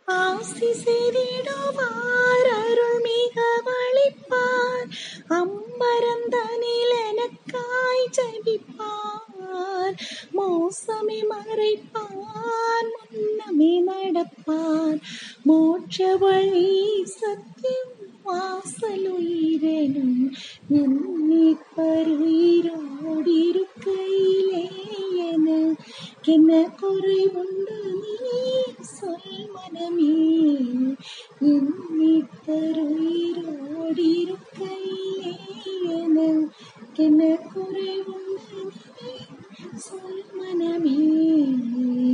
ஆசி செய்திடுவார் அருள் மிக வழிப்பார் அம்மரந்தனில் எனக்காய் ஜபிப்பார் மோசமே மறைப்பார் முன்னமே நடப்பார் மோட்ச வழி சத்தியம் வாசலுயிரெனும் எண்ணிப்பருயிரோடிருக்கையிலே எனக்கென்ன குறை உண்டு நீ சொல் மனமே எண்ணிப்பருயிரோடிருக்கையிலே எனக்கென்ன குறை உண்டு நீ சொல் மனமே